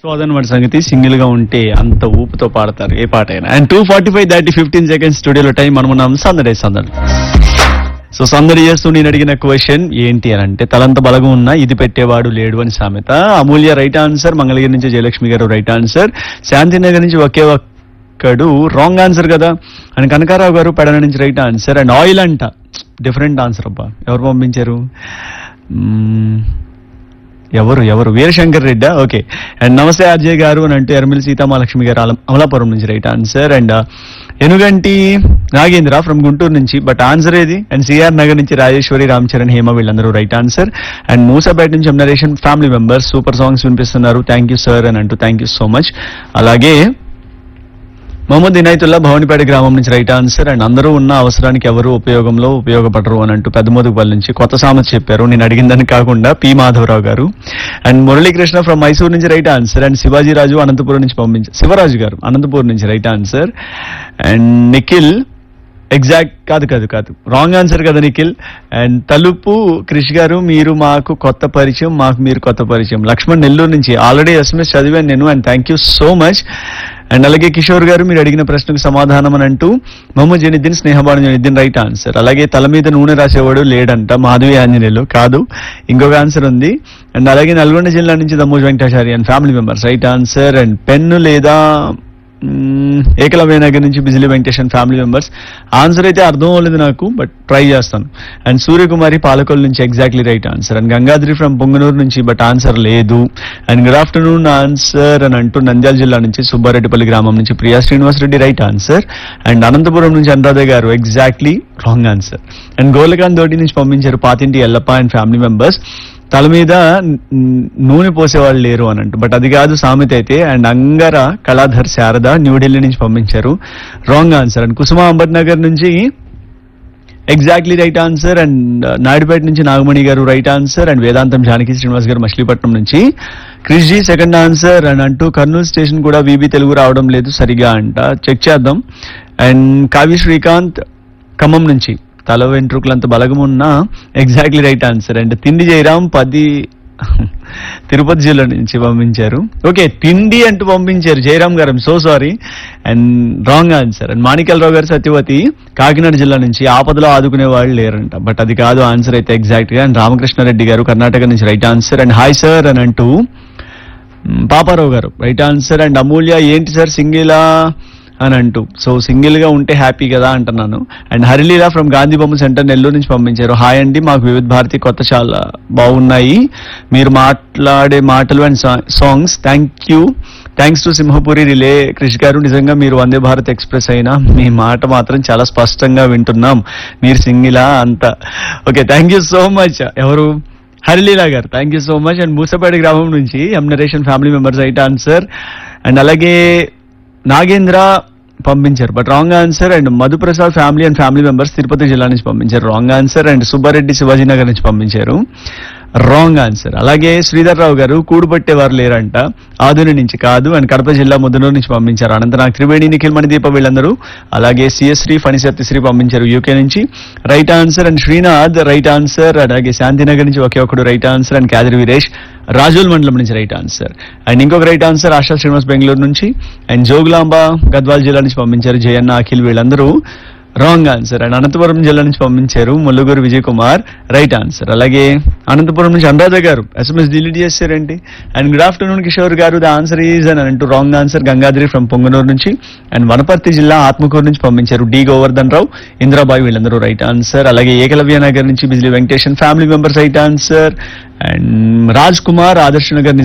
So అదనమాట సంగతి single గా ఉంటే అంత ఊపుతో పాడతారు ఏ పాట అయినా అండ్ టూ ఫార్టీ ఫైవ్ దాటి ఫిఫ్టీన్ సెకండ్స్ స్టూడియోలో టైం మనం ఉన్నాం సందడే సందడి సో సందడి చేస్తూ నేను అడిగిన క్వశ్చన్ ఏంటి అని అంటే తలంత బలగం ఉన్నా ఇది పెట్టేవాడు లేడు అని సామెత అమూల్య రైట్ ఆన్సర్ మంగళగిరి నుంచి జయలక్ష్మి గారు రైట్ ఆన్సర్ శాంతినగర్ నుంచి ఒకే ఒక్కడు రాంగ్ ఆన్సర్ కదా అండ్ కనకారావు గారు పెడన నుంచి రైట్ ఆన్సర్ అండ్ ఆయిల్ అంట డిఫరెంట్ ఆన్సర్ అబ్బా ఎవరు పంపించారు మ్మ్. ఎవరు ఎవరు వీరశంకర్ రెడ్డా ఓకే అండ్ నమస్తే అజయ్ గారు అని అంటూ ఎర్మిల్ సీతామహాలక్ష్మి గారు అలం- అమలాపురం నుంచి right answer and Enuganti Nagendra from Guntur నుంచి బట్ ఆన్సర్ ఏది అండ్ సిఆర్ నగర్ నుంచి రాజేశ్వరి రామ్ చరణ్ హేమ వీళ్ళందరూ రైట్ ఆన్సర్ అండ్ మూసాపేట నుంచి Nareshan family members super songs వినిపిస్తున్నారు థ్యాంక్ యూ సార్ అని అంటూ థ్యాంక్ యూ సో మచ్ అలాగే మొహమ్మద్ ఇనాయతుల్లా భవనిపేట గ్రామం నుంచి రైట్ ఆన్సర్ అండ్ అందరూ ఉన్న అవసరానికి ఎవరు ఉపయోగంలో ఉపయోగపడరు అని అంటూ పెద్దమోదుగుపల్లి నుంచి కొత్త సామెత చెప్పారు నేను అడిగిందని కాకుండా పి మాధవరావు గారు అండ్ మురళీకృష్ణ ఫ్రమ్ మైసూర్ నుంచి right answer and Shivaji Raju Anantapuram నుంచి పంపించారు శివరాజు గారు అనంతపురం నుంచి right answer and Nikhil exact కాదు కాదు కాదు రాంగ్ ఆన్సర్ కదా నిఖిల్ అండ్ తలుపు క్రిష్ గారు మీరు మాకు కొత్త పరిచయం మాకు మీరు కొత్త పరిచయం లక్ష్మణ్ నెల్లూరు నుంచి ఆల్రెడీ ఎస్ఎంఎస్ చదివాను నేను and thank you so much and అలాగే కిషోర్ గారు మీరు అడిగిన ప్రశ్నకు సమాధానం అని అంటూ మొహమ్మద్ జనిద్దీన్ స్నేహబాను జనిద్దీన్ రైట్ ఆన్సర్ అలాగే తల మీద నూనె రాసేవాడు లేడంట మాధవి ఆంజనేయులు కాదు ఇంకొక ఆన్సర్ ఉంది అండ్ అలాగే నల్గొండ జిల్లా నుంచి Dammoj Venkatachari and family members right answer and pen లేదా మ్మ్, ఏకలవ్య నగర్ నుంచి Bijili Venkateshan family members answer అయితే అర్థం అవ్వలేదు నాకు బట్ ట్రై చేస్తాను అండ్ సూర్యకుమారి పాలకొల్ నుంచి exactly right answer and Gangadri from Ponganur నుంచి బట్ ఆన్సర్ లేదు అండ్ గుడ్ ఆఫ్టర్నూన్ ఆన్సర్ అని అంటూ నంద్యాల జిల్లా నుంచి సుబ్బారెడ్డిపల్లి గ్రామం నుంచి Priya Srinivas Reddy right answer and Anantapuram నుంచి Anuradha garu exactly wrong answer and Golakanth తోటి నుంచి పంపించారు Pathinti Yellappa and family members తల మీద న్- నూనె పోసేవాళ్ళు లేరు అని అంటూ బట్ అది కాదు సామెత అయితే అండ్ అంగర కళాధర్ శారద న్యూఢిల్లీ నుంచి పంపించారు wrong answer and Kusuma Ambar Nagar నుంచి exactly right answer and Naidupeta నుంచి నాగమణి గారు రైట్ ఆన్సర్ అండ్ వేదాంతం జానకి శ్రీనివాస్ గారు మచిలీపట్నం నుంచి క్రిష్ జీ సెకండ్ ఆన్సర్ అని అంటూ కర్నూలు స్టేషన్ కూడా వీబీ తెలుగు రావడం లేదు సరిగా అంట చెక్ చేద్దాం అండ్ కావ్య శ్రీకాంత్ ఖమ్మం నుంచి తల వెంట్రుకలంత బలగమున్న ఎగ్జాక్ట్లీ రైట్ ఆన్సర్ అండ్ తిండి జయరాం పది తిరుపతి జిల్లా నుంచి పంపించారు ఓకే తిండి అంటూ పంపించారు Jayaram garu so sorry and wrong answer and Manikalarao garu Satyavati Kakinada జిల్లా నుంచి ఆపదలో ఆదుకునే వాళ్ళు లేరంట బట్ అది కాదు ఆన్సర్ అయితే ఎగ్జాక్ట్ గా అండ్ రామకృష్ణారెడ్డి గారు కర్ణాటక నుంచి right answer and hi sir అని అంటూ మ్, పాపారావు గారు రైట్ ఆన్సర్ అండ్ అమూల్య ఏంటి సార్ సింగిలా అని అంటూ సో సింగిల్ గా ఉంటే హ్యాపీ కదా అంటున్నాను అండ్ హరిలీలా ఫ్రమ్ గాంధీ బొమ్మ సెంటర్ నెల్లూరు నుంచి పంపించారు హాయ్ అండి మాకు వివిధ భారతి కొత్త చాలా బాగున్నాయి మీరు మాట్లాడే మాటలు and songs thank you thanks to Simhapuri relay Krish garu నిజంగా మీరు వందే భారత్ ఎక్స్ప్రెస్ అయినా మీ మాట మాత్రం చాలా స్పష్టంగా వింటున్నాం మీరు సింగిలా అంత okay thank you so much ఎవరు Harileela garu thank you so much and Musapeta గ్రామం నుంచి M Nareshan family members right answer and అలాగే నాగేంద్ర పంపించారు but wrong answer and Madhuprasad family and family members Tirupati జిల్లా నుంచి పంపించారు wrong answer and Subbareddy Shivaji Nagar నుంచి పంపించారు రాంగ్ ఆన్సర్ అలాగే శ్రీధర్ రావు గారు కూడు పట్టేవారు లేరంట ఆధుని నుంచి కాదు అండ్ కడప జిల్లా ముద్దనూరు నుంచి పంపించారు అనంతరం త్రివేణి నిఖిల్ మణిదీప వీళ్ళందరూ అలాగే సిఎస్శ్రీ ఫణిసత్యశ్రీ పంపించారు యూకే నుంచి right answer and Srinath right answer అలాగే శాంతినగర్ నుంచి ఒకే ఒకడు right answer and Kadiri Veeresh Rajul మండలం నుంచి రైట్ ఆన్సర్ అండ్ ఇంకొక రైట్ ఆన్సర్ ఆశా శ్రీనివాస్ బెంగళూరు నుంచి అండ్ జోగులాంబ గద్వాల్ జిల్లా నుంచి పంపించారు జయన్న అఖిల్ వీళ్ళందరూ రాంగ్ ఆన్సర్ అండ్ అనంతపురం జిల్లా నుంచి పంపించారు ముల్లుగూరు విజయ్ కుమార్ రైట్ ఆన్సర్ అలాగే అనంతపురం నుంచి అనురాధ గారు ఎస్ఎంఎస్ డిలీట్ చేశారండి and good afternoon Kishore garu the answer is అని అంటూ wrong answer Gangadri from Ponganur నుంచి అండ్ వనపర్తి జిల్లా ఆత్మకూరు నుంచి పంపించారు డి గోవర్ధన్ రావు ఇంద్రాబాయి వీళ్ళందరూ రైట్ ఆన్సర్ అలాగే ఏకలవ్య నగర్ నుంచి Bijili Venkateshan family members right answer and Raj Kumar Adarsh Nagar